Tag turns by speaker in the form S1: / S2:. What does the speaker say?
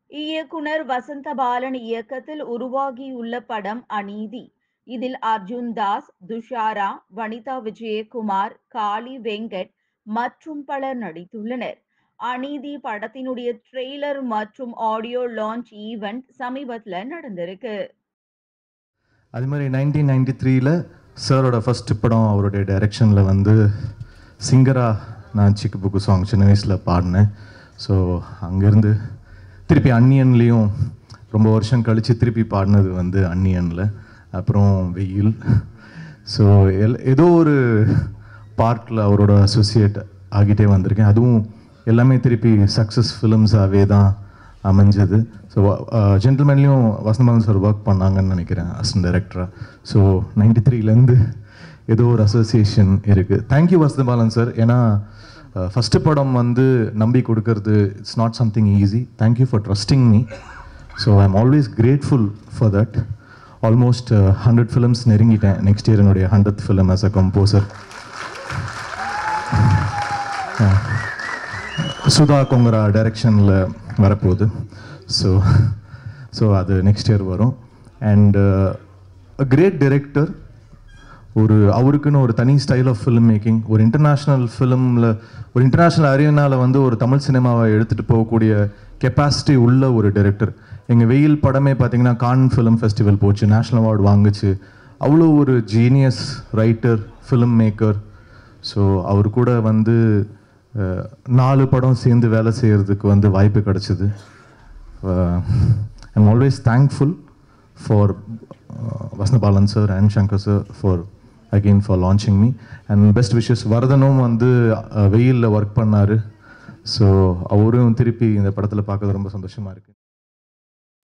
S1: இயக்குனர் வசந்தபாலன் இயக்கத்தில் உருவாகியுள்ள படம் அநீதி இதில் அர்ஜுன் தாஸ் துஷாரா வனிதா விஜயகுமார் காளி வெங்கட் மற்றும் பலர் நடித்துள்ளனர் அநீதி படத்தினுடைய ட்ரெய்லர் மற்றும் ஆடியோ லான்ச் ஈவெண்ட் சமீபத்தில் நடந்திருக்கு
S2: அது மாதிரி நைன்டீன் நைன்டி த்ரீல சாரோட ஃபஸ்ட்டு படம் அவருடைய டைரெக்ஷனில் வந்து சிங்கரா நான் சிக்கு புக்கு சாங் சின்ன வயசில் பாடினேன் ஸோ அங்கேருந்து திருப்பி அன்னியன்லேயும் ரொம்ப வருஷம் கழித்து திருப்பி பாடினது வந்து அன்னியனில் அப்புறம் வெயில் ஸோ எல் ஏதோ ஒரு பார்ட்டில் அவரோட அசோசியேட் ஆகிட்டே வந்திருக்கேன் அதுவும் எல்லாமே திருப்பி சக்ஸஸ் ஃபிலிம்ஸாகவே தான் அமைஞ்சது ஸோ ஜென்டில்மேன்லேயும் வசந்தபாலன் சார் ஒர்க் பண்ணாங்கன்னு நினைக்கிறேன் அசிஸ்டன்ட் டைரக்டராக ஸோ நைன்டி த்ரீலேருந்து ஏதோ ஒரு அசோசியேஷன் இருக்குது தேங்க்யூ வசந்தபாலன் சார் ஏன்னா ஃபஸ்ட்டு படம் வந்து நம்பி கொடுக்கறது it's not something easy thank you for trusting me so I am always grateful for that almost hundred films நெருங்கிட்டேன் நெக்ஸ்ட் இயர் என்னுடைய hundred film as a composer Sudha Kongara டைரக்ஷனில் வரப்போகுது ஸோ ஸோ அது நெக்ஸ்ட் இயர் வரும் அண்ட் அ கிரேட் டைரக்டர் ஒரு அவருக்குன்னு ஒரு தனி ஸ்டைல் ஆஃப் ஃபிலிம் மேக்கிங் ஒரு இன்டர்நேஷ்னல் ஃபிலிமில் ஒரு இன்டர்நேஷ்னல் அரேனாவில் வந்து ஒரு தமிழ் சினிமாவை எடுத்துகிட்டு போகக்கூடிய கெப்பாசிட்டி உள்ள ஒரு டைரக்டர் எங்கள் வெயில் படமே பார்த்தீங்கன்னா கான் ஃபிலிம் ஃபெஸ்டிவல் போச்சு நேஷ்னல் அவார்டு வாங்குச்சு அவ்வளோ ஒரு genius writer film maker so அவர் கூட வந்து அஹ், நாலு படம் சேர்ந்து வேலை செய்கிறதுக்கு வந்து வாய்ப்பு கிடச்சிது I'm always thankful for Vasanthabalan sir and Shankar sir for again for launching me and best wishes வரதனும் வந்து வெயிலில் ஒர்க் பண்ணார் ஸோ அவரும் திருப்பி இந்த படத்தில் பார்க்கறது ரொம்ப சந்தோஷமாக இருக்குது